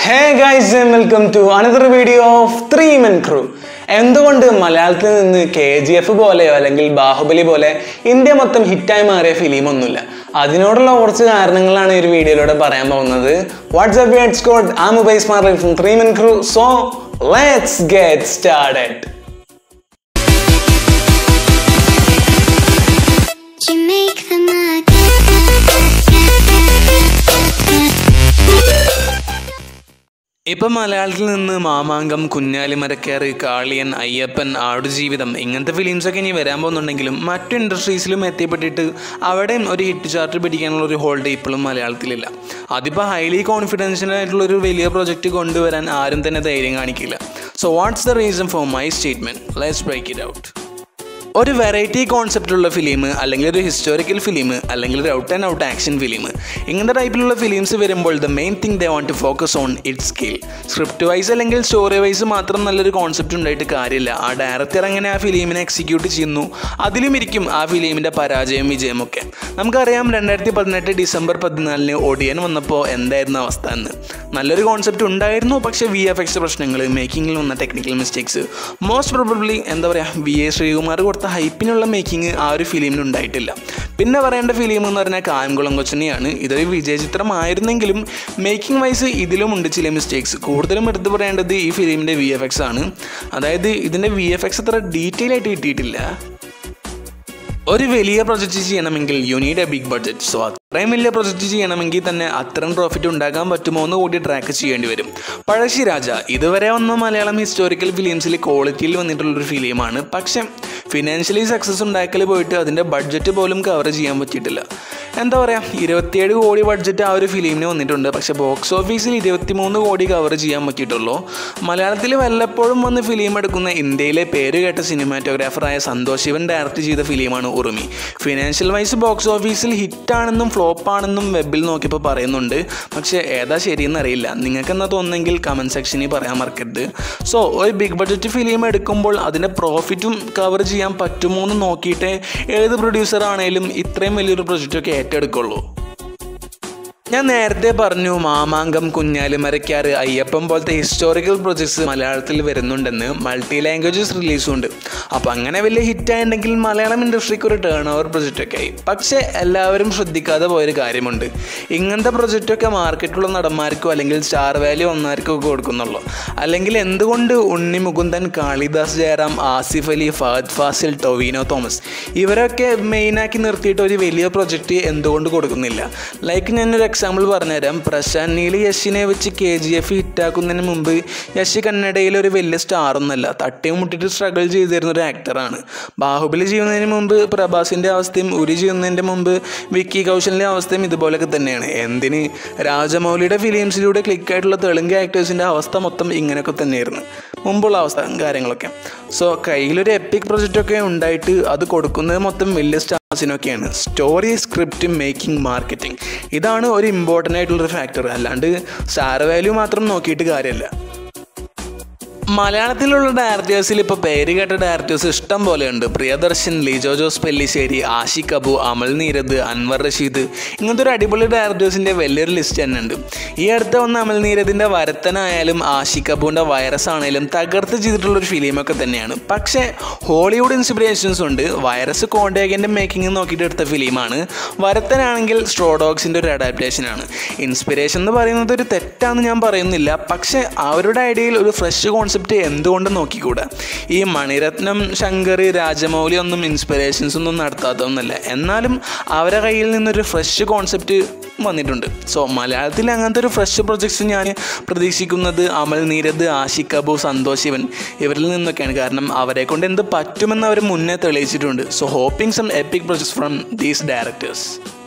Hey guys welcome to another video of three men crew എന്തുകൊണ്ട് മലയാളത്തിൽ നിന്ന് K G F പോലെയോ അല്ലെങ്കിൽ ബാഹുബലി പോലെ ഇന്ത്യ മൊത്തം ഹിറ്റായി മാറിയ ഫിലിം ഒന്നുമില്ല അതിനോടുള്ള കുറച്ച് കാരണങ്ങളാണ് ഈ ഒരു വീഡിയോയിലൂടെ പറയാൻ പോകുന്നത് വാട്സ്ആപ്പ് വേഡ്സ് കോഡ് ആ mobile smart from three men crew so let's get started You make the mud. ഇപ്പം മലയാളത്തിൽ നിന്ന് മാമാങ്കം കുഞ്ഞാലിമരക്കാറ് കാളിയൻ അയ്യപ്പൻ ആടുജീവിതം ഇങ്ങനത്തെ ഫിലിംസൊക്കെ ഇനി വരാൻ പോകുന്നുണ്ടെങ്കിലും മറ്റു ഇൻഡസ്ട്രീസിലും എത്തിപ്പെട്ടിട്ട് അവിടെയും ഒരു ഹിറ്റ് ചാർട്ട് പിടിക്കാനുള്ള ഒരു ഹോൾഡ് ഇപ്പോഴും മലയാളത്തിലില്ല അതിപ്പോൾ ഹൈലി കോൺഫിഡൻഷ്യൽ ആയിട്ടുള്ള ഒരു വലിയ പ്രൊജക്റ്റ് കൊണ്ടുവരാൻ ആരും തന്നെ ധൈര്യം കാണിക്കില്ല so what's the reason for my statement let's break it out ഒരു വെറൈറ്റി കോൺസെപ്റ്റുള്ള ഫിലിം അല്ലെങ്കിൽ ഒരു ഹിസ്റ്റോറിക്കൽ ഫിലിം അല്ലെങ്കിൽ ഒരു out and out action film ഇങ്ങനത്തെ ടൈപ്പിലുള്ള ഫിലിംസ് വരുമ്പോൾ the main thing they want to focus on it skill script wise അല്ലെങ്കിൽ സ്റ്റോറി വൈസ് മാത്രം നല്ലൊരു കോൺസെപ്റ്റ് ഉണ്ടായിട്ട് കാര്യമില്ല ആ ഡയറക്ടർ എങ്ങനെ ആ ഫിലിമിനെ എക്സിക്യൂട്ട് ചെയ്യുന്നു അതിലും ഇരിക്കും ആ ഫിലിമിൻ്റെ പരാജയം വിജയം ഒക്കെ നമുക്കറിയാം രണ്ടായിരത്തി പതിനെട്ട് ഡിസംബർ പതിനാലിന് ഒടിയൻ വന്നപ്പോൾ എന്തായിരുന്നു അവസ്ഥ എന്ന് നല്ലൊരു കോൺസെപ്റ്റ് ഉണ്ടായിരുന്നു പക്ഷേ വി എഫ് എക്സ് പ്രശ്നങ്ങൾ മേക്കിങ്ങിൽ വന്ന ടെക്നിക്കൽ മിസ്റ്റേക്സ് മോസ്റ്റ് പ്രോബബ്ലി എന്താ പറയുക വി എ ശ്രീകുമാർ കൊടുത്ത ഹൈപ്പിനുള്ള മേക്കിംഗ് ആ ഒരു ഫിലിമിന് ഉണ്ടായിട്ടില്ല പിന്നെ പറയേണ്ട ഫിലിം എന്ന് പറഞ്ഞാൽ കായംകുളം കൊച്ചനെയാണ് ഇതൊരു വിജയചിത്രമായിരുന്നെങ്കിലും മേക്കിംഗ് വൈസ് ഇതിലും ഉണ്ട് ചില മിസ്റ്റേക്സ് കൂടുതലും എടുത്തു പറയേണ്ടത് ഈ ഫിലിമിൻ്റെ വി എഫ് എക്സ് ആണ് അതായത് ഇതിൻ്റെ വി എഫ് എക്സ് അത്ര ഡീറ്റെയിൽ ആയിട്ട് കിട്ടിയിട്ടില്ല ഒരു വലിയ പ്രൊജക്റ്റ് ചെയ്യണമെങ്കിൽ you need a big budget so അത്രയും വലിയ പ്രൊജക്റ്റ് ചെയ്യണമെങ്കിൽ തന്നെ അത്രയും പ്രോഫിറ്റ് ഉണ്ടാക്കാൻ പറ്റുമോ എന്ന് കൂടി ട്രാക്ക് ചെയ്യേണ്ടി വരും പഴശ്ശിരാജ ഇതുവരെ വന്ന മലയാളം ഹിസ്റ്റോറിക്കൽ ഫിലിംസിൽ ക്വാളിറ്റിയിൽ വന്നിട്ടുള്ളൊരു ഫിലിമാണ് പക്ഷേ ഫിനാൻഷ്യലി സക്സസ് ഉണ്ടാക്കൽ പോയിട്ട് അതിൻ്റെ ബഡ്ജറ്റ് പോലും കവർ ചെയ്യാൻ പറ്റിയിട്ടില്ല എന്താ പറയുക ഇരുപത്തിയേഴ് കോടി ബഡ്ജറ്റ് ആ ഒരു ഫിലിമിന് വന്നിട്ടുണ്ട് പക്ഷേ ബോക്സ് ഓഫീസിൽ ഇരുപത്തിമൂന്ന് കോടി കവർ ചെയ്യാൻ പറ്റിയിട്ടുള്ളൂ മലയാളത്തിൽ വല്ലപ്പോഴും വന്ന് ഫിലിം എടുക്കുന്ന ഇന്ത്യയിലെ പേര് കേട്ട സിനിമാറ്റോഗ്രാഫറായ സന്തോഷ് ശിവൻ ഡയറക്റ്റ് ചെയ്ത ഫിലിമാണ് ഉറുമി ഫിനാൻഷ്യൽ വൈസ് ബോക്സ് ഓഫീസിൽ ഹിറ്റാണെന്നും ഫ്ലോപ്പാണെന്നും വെബിൽ നോക്കിയപ്പോൾ പറയുന്നുണ്ട് പക്ഷേ ഏതാ ശരിയെന്ന് അറിയില്ല നിങ്ങൾക്ക് എന്നാ തോന്നുന്നെങ്കിൽ കമൻറ്റ് സെക്ഷനിൽ പറയാൻ മറക്കരുത് സോ ഒരു ബിഗ് ബഡ്ജറ്റ് ഫിലിം എടുക്കുമ്പോൾ അതിൻ്റെ പ്രോഫിറ്റും കവർ ചെയ്യാൻ പറ്റുമോ എന്ന് നോക്കിയിട്ടേ ഏത് പ്രൊഡ്യൂസർ ആണെങ്കിലും ഇത്രയും വലിയൊരു പ്രൊജക്റ്റൊക്കെ ഏറ്റെടുക്കുള്ളൂ ഞാൻ നേരത്തെ പറഞ്ഞു മാമാങ്കം കുഞ്ഞാലിമരക്കാറ് അയ്യപ്പൻ പോലത്തെ ഹിസ്റ്റോറിക്കൽ പ്രൊജക്ട്സ് മലയാളത്തിൽ വരുന്നുണ്ടെന്ന് മൾട്ടി ലാംഗ്വേജസ് റിലീസും ഉണ്ട് അപ്പോൾ അങ്ങനെ വലിയ ഹിറ്റായിട്ടുണ്ടെങ്കിൽ മലയാളം ഇൻഡസ്ട്രിക്ക് ഒരു ടേൺ ഓവർ പ്രൊജക്റ്റൊക്കെ ആയി പക്ഷേ എല്ലാവരും ശ്രദ്ധിക്കാതെ പോയൊരു കാര്യമുണ്ട് ഇങ്ങനത്തെ പ്രൊജക്റ്റൊക്കെ മാർക്കറ്റിലുള്ള നടന്മാർക്കോ അല്ലെങ്കിൽ സ്റ്റാർ വാല്യൂ വന്നവർക്കോ കൊടുക്കുന്നുള്ളൂ അല്ലെങ്കിൽ എന്തുകൊണ്ട് ഉണ്ണി മുകുന്ദൻ കാളിദാസ് ജയറാം ആസിഫ് അലി ഫഹദ് ഫാസിൽ ടൊവിനോ തോമസ് ഇവരൊക്കെ മെയിനാക്കി നിർത്തിയിട്ട് ഒരു വലിയ പ്രൊജക്റ്റ് എന്തുകൊണ്ട് കൊടുക്കുന്നില്ല ലൈക്ക് ഞാനൊരു എക്സാമ്പിൾ പറഞ്ഞുതരാം പ്രശാന്ത് നീൽ യശിനെ വെച്ച് കെ ജി എഫ് ഹിറ്റാക്കുന്നതിന് മുമ്പ് യശ് കന്നഡയിൽ ഒരു വലിയ സ്റ്റാർ ഒന്നല്ല തട്ടിയും മുട്ടിട്ട് സ്ട്രഗിൾ ചെയ്തിരുന്ന ഒരു ആക്ടറാണ് ബാഹുബലി ചെയ്യുന്നതിന് മുമ്പ് പ്രഭാസിൻ്റെ അവസ്ഥയും ഉരി ചെയ്യുന്നതിൻ്റെ മുമ്പ് വിക്കി കൗശലിൻ്റെ അവസ്ഥയും ഇതുപോലൊക്കെ തന്നെയാണ് എന്തിന് രാജമൗലിയുടെ ഫിലിംസിലൂടെ ക്ലിക്കായിട്ടുള്ള തെലുങ്ക് ആക്ടേഴ്സിൻ്റെ അവസ്ഥ മൊത്തം ഇങ്ങനെയൊക്കെ തന്നെയായിരുന്നു മുമ്പുള്ള അവസ്ഥ കാര്യങ്ങളൊക്കെ സോ കയ്യിലൊരു എപ്പിക് പ്രൊജക്റ്റൊക്കെ ഉണ്ടായിട്ട് അത് കൊടുക്കുന്നത് മൊത്തം വലിയ സ്റ്റാർസിനൊക്കെയാണ് സ്റ്റോറി സ്ക്രിപ്റ്റ് മേക്കിംഗ് മാർക്കറ്റിംഗ് ഇതാണ് ഒരു ഇമ്പോർട്ടൻ്റ് ആയിട്ടുള്ളൊരു ഫാക്ടർ അല്ലാണ്ട് സ്റ്റാർ വാല്യൂ മാത്രം നോക്കിയിട്ട് കാര്യമല്ല മലയാളത്തിലുള്ള ഡയറക്ടേഴ്സിൽ ഇപ്പോൾ പേര് കേട്ട ഡയറക്ടേഴ്സ് ഇഷ്ടം പോലെയുണ്ട് പ്രിയദർശൻ ലിജോ ജോസ് പെല്ലിശ്ശേരി ആഷിഖ് അബു അമൽ നീരദ് അൻവർ റഷീദ് ഇങ്ങനത്തെ ഒരു അടിപൊളി ഡയറക്ടേഴ്സിൻ്റെ വലിയൊരു ലിസ്റ്റ് തന്നെ ഉണ്ട് ഈ അടുത്ത വന്ന അമൽ നീരദിൻ്റെ വരത്തനായാലും ആഷിഖ് അബുവിൻ്റെ വൈറസ് ആണെങ്കിലും തകർത്ത് ചെയ്തിട്ടുള്ളൊരു ഫിലിമൊക്കെ തന്നെയാണ് പക്ഷേ ഹോളിവുഡ് ഇൻസ്പിറേഷൻസ് ഉണ്ട് വൈറസ് കോണ്ടേഗിൻ്റെ മേക്കിംഗ് നോക്കിയിട്ട് എടുത്ത ഫിലിമാണ് വരത്തനാണെങ്കിൽ സ്ട്രോ ഡോഗ്സിൻ്റെ ഒരു അഡാപ്റ്റേഷനാണ് ഇൻസ്പിറേഷൻ എന്ന് പറയുന്നത് ഒരു തെറ്റാണെന്ന് ഞാൻ പറയുന്നില്ല പക്ഷേ അവരുടെ ഐഡിയയിൽ ഒരു ഫ്രഷ് കോൺസെപ്റ്റ് എന്തുകൊണ്ട് നോക്കിക്കൂടാ ഈ മണിരത്നം ശങ്കർ രാജമൗലി ഒന്നും ഇൻസ്പിറേഷൻസ് ഒന്നും നടത്താത്തതൊന്നുമല്ല എന്നാലും അവരുടെ കയ്യിൽ നിന്നൊരു ഫ്രഷ് കോൺസെപ്റ്റ് വന്നിട്ടുണ്ട് സോ മലയാളത്തിൽ അങ്ങനത്തെ ഒരു ഫ്രഷ് പ്രൊജക്ട്സ് ഞാൻ പ്രതീക്ഷിക്കുന്നത് അമൽ നീരദ് ആഷിഖ് അബു സന്തോഷ് ശിവൻ ഇവരിൽ നിന്നൊക്കെയാണ് കാരണം അവരെ കൊണ്ട് എന്ത് പറ്റുമെന്ന് അവർ മുന്നേ തെളിയിച്ചിട്ടുണ്ട് so hoping some epic projects from these directors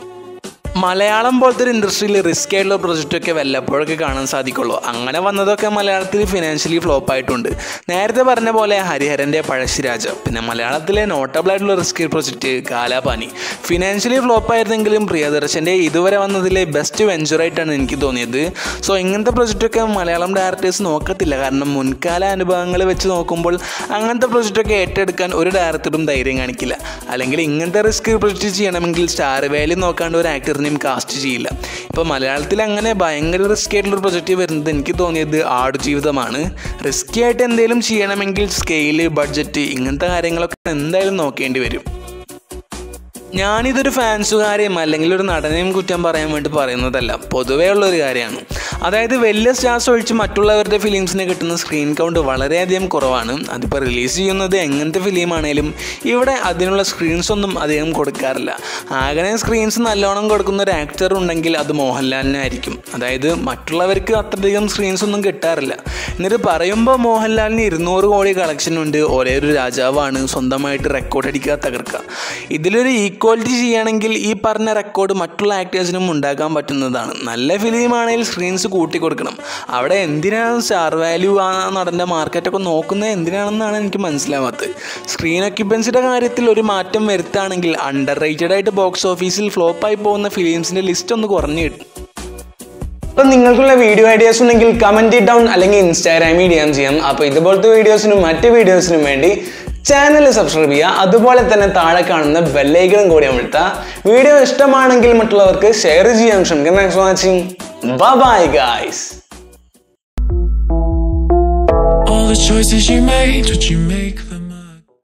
Malayalam പോലത്തെ ഒരു ഇൻഡസ്ട്രിയിൽ റിസ്ക് ആയിട്ടുള്ള പ്രൊജക്റ്റൊക്കെ വല്ലപ്പോഴൊക്കെ കാണാൻ സാധിക്കുള്ളൂ അങ്ങനെ വന്നതൊക്കെ മലയാളത്തിൽ ഫിനാൻഷ്യലി ഫ്ലോപ്പ് ആയിട്ടുണ്ട് നേരത്തെ പറഞ്ഞ പോലെ ഹരിഹരൻ്റെ പഴശ്ശിരാജ പിന്നെ മലയാളത്തിലെ നോട്ടബിൾ ആയിട്ടുള്ള risk project Kaalapani financially flop ആയിരുന്നെങ്കിലും പ്രിയദർശൻ്റെ ഇതുവരെ വന്നതിലെ ബെസ്റ്റ് വെഞ്ചറായിട്ടാണ് എനിക്ക് തോന്നിയത് സോ ഇങ്ങനത്തെ പ്രൊജക്റ്റൊക്കെ മലയാളം ഡയറക്ടേഴ്സ് നോക്കത്തില്ല കാരണം മുൻകാല അനുഭവങ്ങൾ വെച്ച് നോക്കുമ്പോൾ അങ്ങനത്തെ പ്രൊജക്റ്റൊക്കെ ഏറ്റെടുക്കാൻ ഒരു ഡയറക്ടറും ധൈര്യം കാണിക്കില്ല അല്ലെങ്കിൽ ഇങ്ങനത്തെ റിസ്ക് പ്രൊജക്റ്റ് ചെയ്യണമെങ്കിൽ സ്റ്റാർ വാല്യൂ നോക്കാണ്ട് ഒരു ആക്ടറിന് ആക്ടറിനെയും കാസ്റ്റ് ചെയ്യില്ല ഇപ്പോൾ മലയാളത്തിൽ അങ്ങനെ ഭയങ്കര റിസ്കി ആയിട്ടുള്ളൊരു പ്രൊജക്റ്റ് വരുന്നത് എനിക്ക് തോന്നിയത് ആടുജീവിതമാണ് റിസ്കി ആയിട്ട് എന്തെങ്കിലും ചെയ്യണമെങ്കിൽ സ്കെയില് ബഡ്ജറ്റ് ഇങ്ങനത്തെ കാര്യങ്ങളൊക്കെ എന്തായാലും നോക്കേണ്ടി വരും ഞാനിതൊരു ഫാൻസുകാരെയും അല്ലെങ്കിൽ ഒരു നടനെയും കുറ്റം പറയാൻ വേണ്ടി പറയുന്നതല്ല പൊതുവേ ഉള്ളൊരു കാര്യമാണ് അതായത് വലിയ സ്റ്റാർസ് ഒഴിച്ച് മറ്റുള്ളവരുടെ ഫിലിംസിന് കിട്ടുന്ന സ്ക്രീൻ കൗണ്ട് വളരെയധികം കുറവാണ് അതിപ്പോൾ റിലീസ് ചെയ്യുന്നത് എങ്ങനത്തെ ഫിലിമാണേലും ഇവിടെ അതിനുള്ള സ്ക്രീൻസ് ഒന്നും അധികം കൊടുക്കാറില്ല അങ്ങനെ സ്ക്രീൻസ് നല്ലോണം കൊടുക്കുന്ന ഒരു ആക്ടർ ഉണ്ടെങ്കിൽ അത് മോഹൻലാലിനായിരിക്കും അതായത് മറ്റുള്ളവർക്ക് അത്രയധികം സ്ക്രീൻസ് ഒന്നും കിട്ടാറില്ല എന്നിട്ട് പറയുമ്പോൾ മോഹൻലാലിന് ഇരുന്നൂറ് കോടി കളക്ഷൻ ഉണ്ട് ഒരേ ഒരു രാജാവാണ് സ്വന്തമായിട്ട് റെക്കോർഡ് അടിക്കുക തകർക്കുക ഇതിലൊരു ഈക്വാലിറ്റി ചെയ്യുകയാണെങ്കിൽ ഈ പറഞ്ഞ റെക്കോർഡ് മറ്റുള്ള ആക്ടേഴ്സിനും ഉണ്ടാക്കാൻ പറ്റുന്നതാണ് നല്ല ഫിലിമാണെങ്കിൽ സ്ക്രീൻസ് കൂട്ടി കൊടുക്കണം അവിടെ എന്തിനാണ് സ്റ്റാർ വാല്യൂ ആ നടൻ്റെ മാർക്കറ്റൊക്കെ നോക്കുന്നത് എന്തിനാണെന്നാണ് എനിക്ക് മനസ്സിലാവാത്തത് സ്ക്രീൻ ഒക്യുപ്പൻസിയുടെ കാര്യത്തിൽ ഒരു മാറ്റം വരുത്തുകയാണെങ്കിൽ അണ്ടർ റേറ്റഡ് ആയിട്ട് ബോക്സ് ഓഫീസിൽ ഫ്ലോപ്പായി പോകുന്ന ഫിലിംസിൻ്റെ ലിസ്റ്റ് ഒന്ന് കുറഞ്ഞു കിട്ടും അപ്പം നിങ്ങൾക്കുള്ള വീഡിയോ ഐഡിയാസ് ഉണ്ടെങ്കിൽ കമൻറ്റ് ഡൗൺ അല്ലെങ്കിൽ ഇൻസ്റ്റാഗ്രാമിൽ ഡി എം ചെയ്യാം അപ്പോൾ ഇതുപോലത്തെ വീഡിയോസിനും മറ്റ് വീഡിയോസിനും വേണ്ടി ചാനൽ സബ്സ്ക്രൈബ് ചെയ്യുക അതുപോലെ തന്നെ താഴെ കാണുന്ന ബെല്ലൈക്കണും കൂടി അമഴ്ത്തുക വീഡിയോ ഇഷ്ടമാണെങ്കിൽ മറ്റുള്ളവർക്ക് ഷെയർ ചെയ്യാൻ ശ്രമിക്കാം thanks for watching bye guys All the choices you made, did you make them?